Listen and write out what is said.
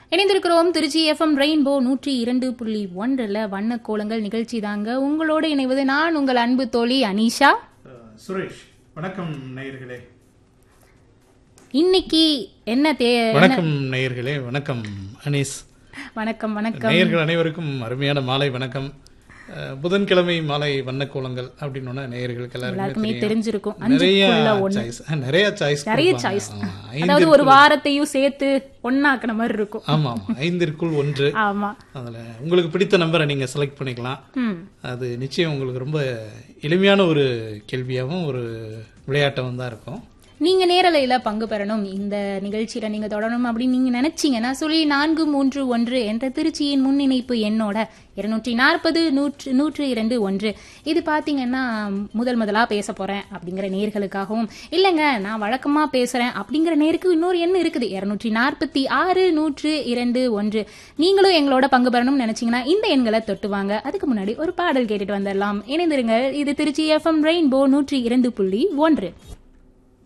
இணைந்திருக்கிறோம் Trichy FM rainbow நூற்றி இரண்டு புள்ளி ஒன்றில் வண்ண கோலங்கள் நிகழ்ச்சி தாங்க உங்களோடு இணைவது நான் உங்கள் அன்பு தோழி அனீஷா அஹ், சுரேஷ் வணக்கம் நேயர்களே இன்னைக்கு என்ன தே வணக்கம் நேயர்களே வணக்கம் அனீஸ் வணக்கம் வணக்கம் நேயர்கள் அனைவருக்கும் அருமையான மாலை வணக்கம் அஹ், புதன்கிழமை மாலை வண்ணக்கோலங்கள் அப்படின்னு நேயர்களுக்கு எல்லாருக்குமே எல்லாருக்குமே தெரியும். தெரிஞ்சிருக்கும் நிறைய அஞ்சுக்குள்ள ஒண்ணு சாய்ஸ் நிறைய சாய்ஸ் நிறைய சாய்ஸ் அதாவது ஒரு வாரத்தையும் சேர்த்து ஒன்னாக்குன மாதிரி இருக்கும் ஆமா ஆமா ஐந்திற்குள் ஒன்று ஆமா அதுல உங்களுக்கு பிடித்த நம்பரை நீங்க செலக்ட் பண்ணிக்கலாம் ம் அது நிச்சயம் உங்களுக்கு ரொம்ப எளிமையான ஒரு கேள்வியாகவும் ஒரு விளையாட்டாகவும் தான் இருக்கும் நீங்க நேரலையில பங்கு பெறணும் இந்த நிகழ்ச்சியில நீங்க தொடரணும் அப்படின்னு நீங்க நினைச்சீங்கன்னா சொல்லி நான்கு மூன்று ஒன்று என்ற திருச்சியின் முன்னிணைப்பு எண்ணோட இருநூற்றி நாற்பது நூற்று நூற்று இரண்டு ஒன்று இது பாத்தீங்கன்னா முதல் முதலா பேச போறேன் அப்படிங்கிற நேர்களுக்காகவும் இல்லைங்க நான் வழக்கமா பேசுறேன் அப்படிங்கிற நேருக்கு இன்னொரு எண் இருக்குது இருநூற்றி நாற்பத்தி ஆறு நூற்று இரண்டு ஒன்று நீங்களும் எங்களோட பங்கு பெறணும்னு நினைச்சீங்கன்னா இந்த எண்களை தொட்டுவாங்க அதுக்கு முன்னாடி ஒரு பாடல் கேட்டுட்டு வந்துடலாம் இணைந்திருங்க இது திருச்சி எஃப்எம் ரெயின்போ நூற்றி இரண்டு புள்ளி ஒன்று